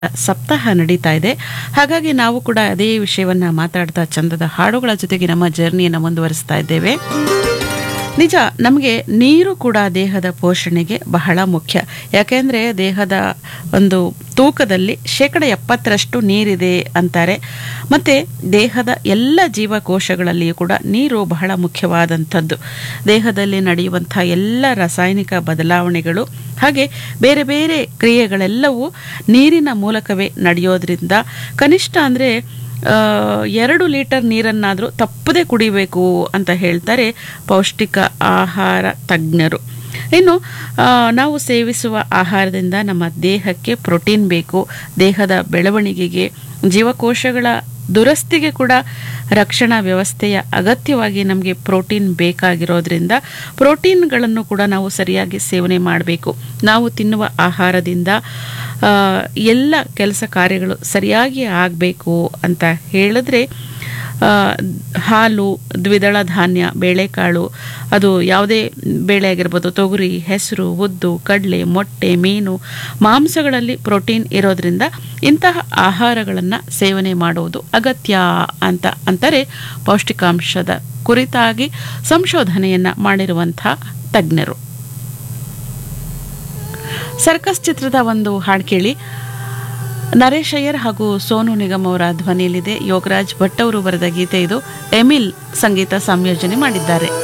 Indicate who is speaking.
Speaker 1: ಸಪ್ತಾಹ ನಡೀತಾ ಇದೆ ಹಾಗಾಗಿ ನಾವು ಕೂಡ ಅದೇ ವಿಷಯವನ್ನ ಮಾತಾಡ್ತಾ ಚಂದದ ಹಾಡುಗಳ ಜೊತೆಗೆ ನಮ್ಮ ಜರ್ನಿಯನ್ನು ಮುಂದುವರಿಸ್ತಾ ಇದ್ದೇವೆ ನಿಜ ನಮಗೆ ನೀರು ಕೂಡ ದೇಹದ ಪೋಷಣೆಗೆ ಬಹಳ ಮುಖ್ಯ ಯಾಕೆಂದರೆ ದೇಹದ ಒಂದು ತೂಕದಲ್ಲಿ ಶೇಕಡ ಎಪ್ಪತ್ತರಷ್ಟು ನೀರಿದೆ ಅಂತಾರೆ ಮತ್ತು ದೇಹದ ಎಲ್ಲ ಜೀವಕೋಶಗಳಲ್ಲಿಯೂ ಕೂಡ ನೀರು ಬಹಳ ಮುಖ್ಯವಾದಂಥದ್ದು ದೇಹದಲ್ಲಿ ನಡೆಯುವಂಥ ಎಲ್ಲ ರಾಸಾಯನಿಕ ಬದಲಾವಣೆಗಳು ಹಾಗೆ ಬೇರೆ ಬೇರೆ ಕ್ರಿಯೆಗಳೆಲ್ಲವೂ ನೀರಿನ ಮೂಲಕವೇ ನಡೆಯೋದ್ರಿಂದ ಕನಿಷ್ಠ ಅಂದರೆ ಎರಡು ಲೀಟರ್ ನೀರನ್ನಾದರೂ ತಪ್ಪದೇ ಕುಡಿಬೇಕು ಅಂತ ಹೇಳ್ತಾರೆ ಪೌಷ್ಟಿಕ ಆಹಾರ ತಜ್ಞರು ಇನ್ನು ಆ, ನಾವು ಸೇವಿಸುವ ಆಹಾರದಿಂದ ನಮ್ಮ ದೇಹಕ್ಕೆ ಪ್ರೋಟೀನ್ ಬೇಕು ದೇಹದ ಬೆಳವಣಿಗೆಗೆ ಜೀವಕೋಶಗಳ ದುರಸ್ತಿಗೆ ಕೂಡ ರಕ್ಷಣಾ ವ್ಯವಸ್ಥೆಯ ಅಗತ್ಯವಾಗಿ ನಮಗೆ ಪ್ರೋಟೀನ್ ಬೇಕಾಗಿರೋದ್ರಿಂದ ಪ್ರೋಟೀನ್ಗಳನ್ನು ಕೂಡ ನಾವು ಸರಿಯಾಗಿ ಸೇವನೆ ಮಾಡಬೇಕು ನಾವು ತಿನ್ನುವ ಆಹಾರದಿಂದ ಆ, ಎಲ್ಲ ಕೆಲಸ ಕಾರ್ಯಗಳು ಸರಿಯಾಗಿ ಆಗಬೇಕು ಅಂತ ಹೇಳಿದ್ರೆ ಆ, ಹಾಲು ದ್ವಿದಳ ಧಾನ್ಯ ಬೇಳೆಕಾಳು ಅದು ಯಾವುದೇ ಬೇಳೆ ಆಗಿರ್ಬೋದು ತೊಗರಿ ಹೆಸರು ಉದ್ದು ಕಡಲೆ ಮೊಟ್ಟೆ ಮೀನು ಮಾಂಸಗಳಲ್ಲಿ ಪ್ರೋಟೀನ್ ಇರೋದ್ರಿಂದ ಇಂತಹ ಆಹಾರಗಳನ್ನು ಸೇವನೆ ಮಾಡುವುದು ಅಗತ್ಯ ಅಂತ ಅಂತಾರೆ ಪೌಷ್ಟಿಕಾಂಶದ ಕುರಿತಾಗಿ ಸಂಶೋಧನೆಯನ್ನ ಮಾಡಿರುವಂಥ ತಜ್ಞರು ಸರ್ಕಸ್ ಚಿತ್ರದ ಒಂದು ಹಾಡು ಕೇಳಿ ನರೇಶ್ ಅಯ್ಯರ್ ಹಾಗೂ ಸೋನು ನಿಗಮ್ ಅವರ ಧ್ವನಿಯಲ್ಲಿದೆ ಯೋಗರಾಜ್ ಭಟ್ ಅವರು ಬರೆದ ಗೀತೆ ಇದು ಎಮಿಲ್ ಸಂಗೀತ ಸಂಯೋಜನೆ ಮಾಡಿದ್ದಾರೆ